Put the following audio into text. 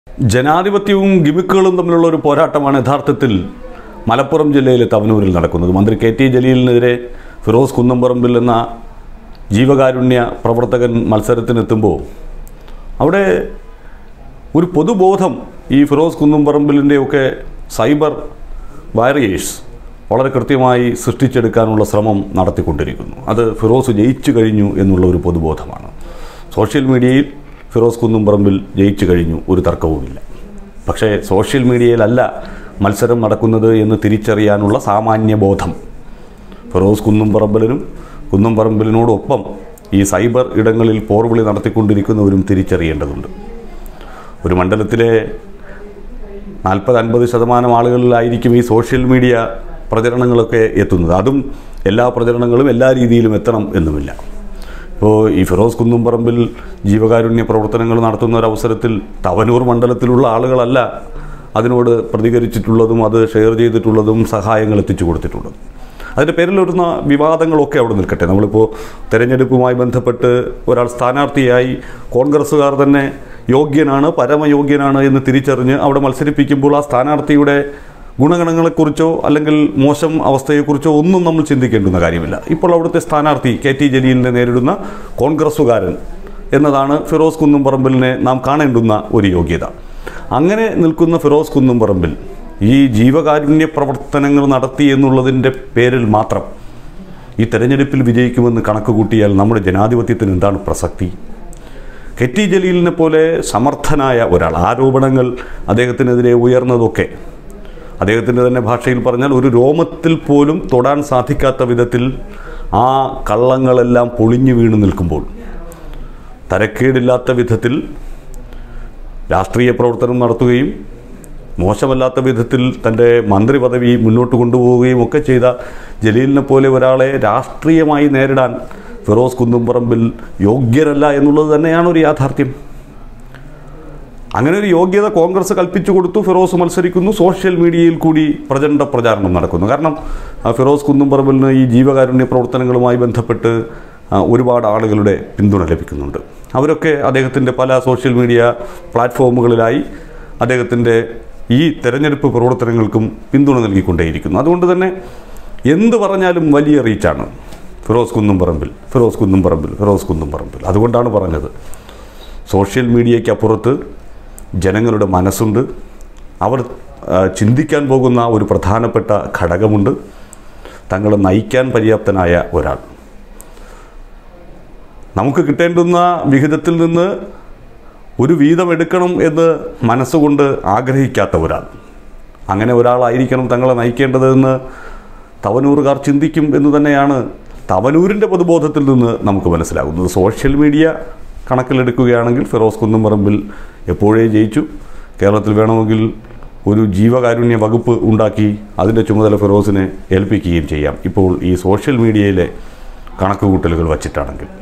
ജനാധിപത്യവും ഗിമിക്കുകളും തമ്മിലുള്ള ഒരു പോരാട്ടമാണ് യഥാർത്ഥത്തിൽ മലപ്പുറം ജില്ലയിലെ തവനൂരിൽ നടക്കുന്നത് മന്ത്രി കെ ടി ജലീലിനെതിരെ ഫിറോസ് കുന്നംപറമ്പിൽ എന്ന ജീവകാരുണ്യ പ്രവർത്തകൻ മത്സരത്തിനെത്തുമ്പോൾ അവിടെ ഒരു പൊതുബോധം ഈ ഫിറോസ് കുന്നംപറമ്പിലിൻ്റെയൊക്കെ സൈബർ വാരിയേഴ്സ് വളരെ കൃത്യമായി സൃഷ്ടിച്ചെടുക്കാനുള്ള ശ്രമം നടത്തിക്കൊണ്ടിരിക്കുന്നു അത് ഫിറോസ് ജയിച്ചു കഴിഞ്ഞു എന്നുള്ള ഒരു പൊതുബോധമാണ് സോഷ്യൽ മീഡിയയിൽ ഫിറോസ് കുന്നുംപറമ്പിൽ ജയിച്ചു കഴിഞ്ഞു ഒരു തർക്കവുമില്ല പക്ഷേ സോഷ്യൽ മീഡിയയിലല്ല മത്സരം നടക്കുന്നത് എന്ന് തിരിച്ചറിയാനുള്ള സാമാന്യ ബോധം ഫിറോസ് കുന്നുംപറമ്പലിനും കുന്നുംപറമ്പലിനോടൊപ്പം ഈ സൈബർ ഇടങ്ങളിൽ പോർവിളി നടത്തിക്കൊണ്ടിരിക്കുന്നവരും തിരിച്ചറിയേണ്ടതുണ്ട് ഒരു മണ്ഡലത്തിലെ നാൽപ്പത് അൻപത് ശതമാനം ആളുകളിലായിരിക്കും ഈ സോഷ്യൽ മീഡിയ പ്രചരണങ്ങളൊക്കെ എത്തുന്നത് അതും എല്ലാ പ്രചരണങ്ങളും എല്ലാ രീതിയിലും എത്തണം എന്നുമില്ല ഇപ്പോൾ ഈ ഫിറോസ് കുന്നുംപറമ്പിൽ ജീവകാരുണ്യ പ്രവർത്തനങ്ങൾ നടത്തുന്ന ഒരവസരത്തിൽ തവനൂർ മണ്ഡലത്തിലുള്ള ആളുകളല്ല അതിനോട് പ്രതികരിച്ചിട്ടുള്ളതും അത് ഷെയർ ചെയ്തിട്ടുള്ളതും സഹായങ്ങൾ എത്തിച്ചു കൊടുത്തിട്ടുള്ളതും അതിൻ്റെ പേരിൽ വരുന്ന വിവാദങ്ങളൊക്കെ അവിടെ നിൽക്കട്ടെ നമ്മളിപ്പോൾ തെരഞ്ഞെടുപ്പുമായി ബന്ധപ്പെട്ട് ഒരാൾ സ്ഥാനാർത്ഥിയായി കോൺഗ്രസ്സുകാർ തന്നെ യോഗ്യനാണ് പരമയോഗ്യനാണ് എന്ന് തിരിച്ചറിഞ്ഞ് അവിടെ മത്സരിപ്പിക്കുമ്പോൾ ആ സ്ഥാനാർത്ഥിയുടെ ഗുണഗണങ്ങളെക്കുറിച്ചോ അല്ലെങ്കിൽ മോശം അവസ്ഥയെക്കുറിച്ചോ ഒന്നും നമ്മൾ ചിന്തിക്കേണ്ടുന്ന കാര്യമില്ല ഇപ്പോൾ അവിടുത്തെ സ്ഥാനാർത്ഥി കെ ടി ജലീലിനെ നേരിടുന്ന കോൺഗ്രസ്സുകാരൻ എന്നതാണ് ഫിറോസ് കുന്നുംപറമ്പിലിനെ നാം കാണേണ്ടുന്ന ഒരു യോഗ്യത അങ്ങനെ നിൽക്കുന്ന ഫിറോസ് കുന്നുംപറമ്പിൽ ഈ ജീവകാരുണ്യ പ്രവർത്തനങ്ങൾ നടത്തി എന്നുള്ളതിൻ്റെ പേരിൽ മാത്രം ഈ തെരഞ്ഞെടുപ്പിൽ വിജയിക്കുമെന്ന് കണക്ക് കൂട്ടിയാൽ നമ്മുടെ ജനാധിപത്യത്തിന് എന്താണ് പ്രസക്തി കെ ടി ജലീലിനെ പോലെ സമർത്ഥനായ ഒരാൾ ആരോപണങ്ങൾ അദ്ദേഹത്തിനെതിരെ ഉയർന്നതൊക്കെ അദ്ദേഹത്തിൻ്റെ തന്നെ ഭാഷയിൽ പറഞ്ഞാൽ ഒരു രോമത്തിൽ പോലും തൊടാൻ സാധിക്കാത്ത വിധത്തിൽ ആ കള്ളങ്ങളെല്ലാം പൊളിഞ്ഞു വീണ് നിൽക്കുമ്പോൾ തരക്കേടില്ലാത്ത വിധത്തിൽ രാഷ്ട്രീയ പ്രവർത്തനം നടത്തുകയും മോശമല്ലാത്ത വിധത്തിൽ തൻ്റെ മന്ത്രി പദവി മുന്നോട്ട് കൊണ്ടുപോവുകയും ഒക്കെ ചെയ്ത ജലീലിനെ പോലെ ഒരാളെ രാഷ്ട്രീയമായി നേരിടാൻ ഫിറോസ് കുന്നുംപറമ്പിൽ യോഗ്യരല്ല എന്നുള്ളത് തന്നെയാണ് ഒരു യാഥാർത്ഥ്യം അങ്ങനെ ഒരു യോഗ്യത കോൺഗ്രസ് കൽപ്പിച്ചു കൊടുത്തു ഫിറോസ് മത്സരിക്കുന്നു സോഷ്യൽ മീഡിയയിൽ കൂടി പ്രചണ്ഡ പ്രചാരണം നടക്കുന്നു കാരണം ആ, ഫിറോസ് കുന്നുംപറമ്പിലിന് ഈ ജീവകാരുണ്യ പ്രവർത്തനങ്ങളുമായി ബന്ധപ്പെട്ട് ആ, ഒരുപാട് ആളുകളുടെ പിന്തുണ ലഭിക്കുന്നുണ്ട് അവരൊക്കെ അദ്ദേഹത്തിൻ്റെ പല സോഷ്യൽ മീഡിയ പ്ലാറ്റ്ഫോമുകളിലായി അദ്ദേഹത്തിൻ്റെ ഈ തെരഞ്ഞെടുപ്പ് പ്രവർത്തനങ്ങൾക്കും പിന്തുണ നൽകിക്കൊണ്ടേയിരിക്കുന്നു അതുകൊണ്ട് തന്നെ എന്ത് പറഞ്ഞാലും വലിയ റീച്ചാണ് ഫിറോസ് കുന്നുംപറമ്പിൽ ഫിറോസ് കുന്നുംപറമ്പിൽ ഫിറോസ് കുന്നുംപറമ്പിൽ അതുകൊണ്ടാണ് പറഞ്ഞത് സോഷ്യൽ മീഡിയയ്ക്ക് അപ്പുറത്ത് ജനങ്ങളുടെ മനസ്സുണ്ട് അവർ ആ, ചിന്തിക്കാൻ പോകുന്ന ഒരു പ്രധാനപ്പെട്ട ഘടകമുണ്ട് തങ്ങളെ നയിക്കാൻ പര്യാപ്തനായ ഒരാൾ നമുക്ക് കിട്ടേണ്ടുന്ന വിഹിതത്തിൽ നിന്ന് ഒരു വീതം എടുക്കണം എന്ന് മനസ്സുകൊണ്ട് ആഗ്രഹിക്കാത്ത ഒരാൾ അങ്ങനെ ഒരാളായിരിക്കണം തങ്ങളെ നയിക്കേണ്ടതെന്ന് തവനൂറുകാർ ചിന്തിക്കും എന്ന് തന്നെയാണ് തവനൂരിൻ്റെ പൊതുബോധത്തിൽ നിന്ന് നമുക്ക് മനസ്സിലാകുന്നത് സോഷ്യൽ മീഡിയ കണക്കിലെടുക്കുകയാണെങ്കിൽ ഫിറോസ് കുന്നുംപറമ്പിൽ എപ്പോഴേ ജയിച്ചു കേരളത്തിൽ വേണമെങ്കിൽ ഒരു ജീവകാരുണ്യ വകുപ്പ് ഉണ്ടാക്കി അതിൻ്റെ ചുമതല ഫിറോസിനെ ഏൽപ്പിക്കുകയും ചെയ്യാം ഇപ്പോൾ ഈ സോഷ്യൽ മീഡിയയിലെ കണക്കുകൂട്ടലുകൾ വച്ചിട്ടാണെങ്കിൽ